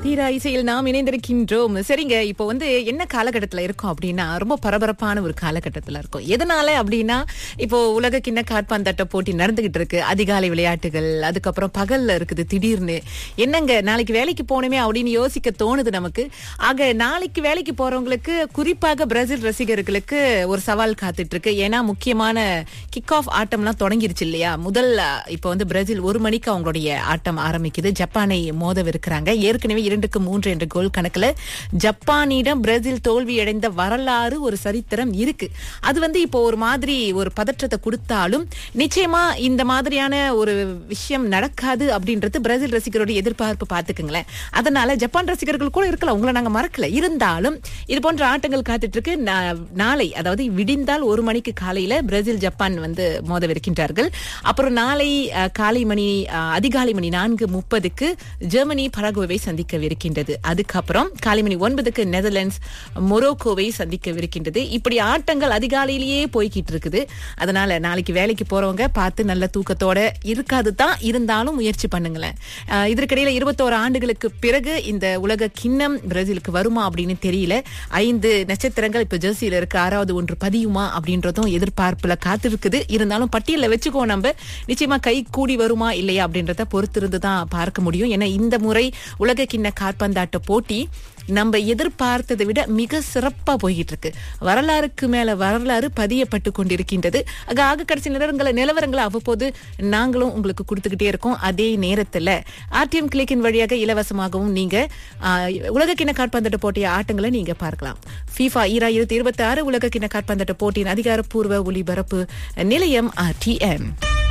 தீரா இசையில் நாம் இணைந்திருக்கின்றோம் சரிங்க இப்போ வந்து என்ன காலகட்டத்துல இருக்கோம் அப்படின்னா ரொம்ப பரபரப்பான ஒரு காலகட்டத்துல இருக்கும் எதனால அப்படின்னா இப்போ உலக கிண்ண காற்பந்தாட்ட போட்டி நடந்துகிட்டு இருக்கு அதிகாலை விளையாட்டுகள் அதுக்கப்புறம் பகல்ல இருக்குது திடீர்னு என்னங்க நாளைக்கு வேலைக்கு போகணுமே அப்படின்னு யோசிக்க தோணுது நமக்கு ஆக நாளைக்கு வேலைக்கு போறவங்களுக்கு குறிப்பாக பிரேசில் ரசிகர்களுக்கு ஒரு சவால் காத்துட்டு இருக்கு ஏன்னா முக்கியமான கிக் ஆஃப் ஆட்டம்லாம் தொடங்கிருச்சு இல்லையா முதல் அஹ், இப்போ வந்து பிரேசில் ஒரு மணிக்கு அவங்களுடைய ஆட்டம் ஆரம்பிக்குது ஜப்பானை மோதவிருக்கிறாங்க ஏற்கனவே இரண்டுக்கு மூன்று என்ற கோல் கணக்குல ஜப்பானிடம் பிரேசில் தோல்வி அடைந்த வரலாறு ஒரு சரித்திரம் இருக்கு அது வந்து இப்போ ஒரு மாதிரி ஒரு பதற்றத்தை கொடுத்தாலும் நிச்சயமா இந்த மாதிரியான ஒரு விஷயம் நடக்காது அப்படின்றது பிரேசில் ரசிகருடைய எதிர்பார்ப்பு பாத்துக்குங்களேன் அதனால ஜப்பான் ரசிகர்கள் கூட இருக்கலாம் உங்களை நாங்க மறக்கல இருந்தாலும் இது போன்ற ஆட்டங்கள் காத்துட்டு இருக்கு நா- நாளை அதாவது விடிந்தால் ஒரு மணிக்கு காலையில பிரேசில் ஜப்பான் வந்து மோதவிருக்கின்றார்கள் அப்புறம் நாளை அஹ், காலை மணி அஹ், அதிகாலை மணி நான்கு முப்பதுக்கு ஜெர்மனி பரகுவை சந்திக்கவிருக்கின்றது அதுக்கப்புறம் காலை மணி ஒன்பதுக்கு நெதர்லாண்ட்ஸ் மொரோக்கோவை சந்திக்கவிருக்கின்றது இப்படி ஆட்டங்கள் அதிகாலையிலேயே போய்கிட்டு இருக்குது அதனால நாளைக்கு வேலைக்கு போறவங்க பார்த்து நல்ல தூக்கத்தோட இருக்காது தான் இருந்தாலும் முயற்சி பண்ணுங்களேன் அஹ், இதற்கிடையில இருபத்தோரு ஆண்டுகளுக்கு பிறகு இந்த உலக கிண்ணம் பிரேசிலுக்கு வருமா அப்படின்னு தெரியல ஐந்து நட்சத்திரங்கள் இப்ப ஜெர்சியில இருக்கு ஆறாவது ஒன்று பதியுமா அப்படின்றதும் எதிர்பார்ப்புல காத்திருக்குது இருந்தாலும் பட்டியல்ல வச்சுக்கோ நம்ம நிச்சயமா கை கூடி வருமா இல்லையா அப்படின்றத பொறுத்திருந்து தான் பார்க்க முடியும் ஏன்னா இந்த முறை உலக கிண்ண காற்பந்தாட்ட போட்டி நம்ம எதிர்பார்த்ததை விட மிக சிறப்பா போய்கிட்டு இருக்கு வரலாறுக்கு மேல வரலாறு பதியப்பட்டு கொண்டிருக்கின்றது ஆக ஆக கடைசி நிலவரங்களை நிலவரங்களை அவ்வப்போது நாங்களும் உங்களுக்கு கொடுத்துக்கிட்டே இருக்கோம் அதே நேரத்துல ஆர்டிஎம் கிளிக்கின் வழியாக இலவசமாகவும் நீங்க ஆஹ், உலகக்கிண்ண காற்பந்தாட்ட போட்டிய ஆட்டங்களை நீங்க பார்க்கலாம் FIFA ஈராயிரத்தி இருபத்தி ஆறு உலகக்கிண்ண காற்பந்தாட்ட போட்டியின் அதிகாரப்பூர்வ ஒளிபரப்பு நிலையம் ஆர்டிஎம்